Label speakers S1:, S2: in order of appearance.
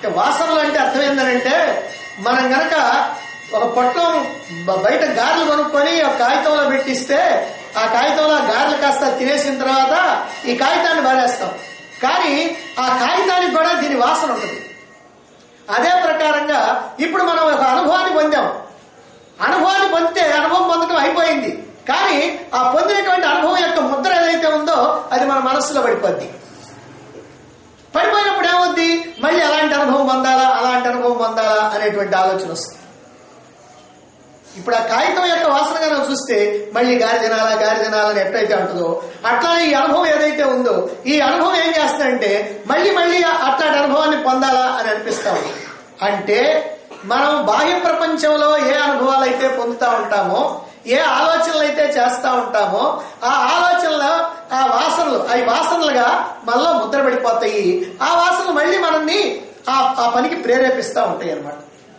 S1: అంటే వాసనలు అంటే అర్థం ఏంటంటే మనం గనక ఒక పొట్లం బ- బయట గారెలు కొనుక్కొని ఒక కాగితంలో పెట్టిస్తే ఆ కాగితంలో ఆ గారెలు కాస్త తినేసిన తర్వాత ఈ కాగితాన్ని బారేస్తాం కానీ ఆ కాగితానికి కూడా దీని వాసన ఉంటుంది అదే ప్రకారంగా ఇప్పుడు మనం ఒక అనుభవాన్ని పొందాం అనుభవాన్ని పొందితే అనుభవం పొందడం అయిపోయింది కానీ ఆ పొందినటువంటి అనుభవం యొక్క ముద్ర ఏదైతే ఉందో అది మన మనస్సులో పడిపోద్ది పడిపోయినప్పుడు ఏమవుద్ది మళ్ళీ అలాంటి అనుభవం పొందాలా అలాంటి అనుభవం పొందాలా అనేటువంటి ఆలోచన వస్తుంది ఇప్పుడు ఆ కాగితం యొక్క వాసన కనుక చూస్తే మళ్ళీ గారి తినాలా గారి తినాలని ఎట్లయితే ఉంటుందో అట్లానే ఈ అనుభవం ఏదైతే ఉందో ఈ అనుభవం ఏం చేస్తుందంటే మళ్ళీ మళ్ళీ అట్లాంటి అనుభవాన్ని పొందాలా అని అనిపిస్తా ఉంది అంటే మనం బాహ్య ప్రపంచంలో ఏ అనుభవాలు అయితే పొందుతా ఉంటామో ఏ ఆలోచనలు అయితే చేస్తా ఉంటామో ఆ ఆలోచనలు ఆ వాసనలు అవి వాసనలుగా మనలో ముద్ర పడిపోతాయి ఆ వాసనలు మళ్ళీ మనల్ని ఆ ఆ పనికి ప్రేరేపిస్తూ ఉంటాయి అన్నమాట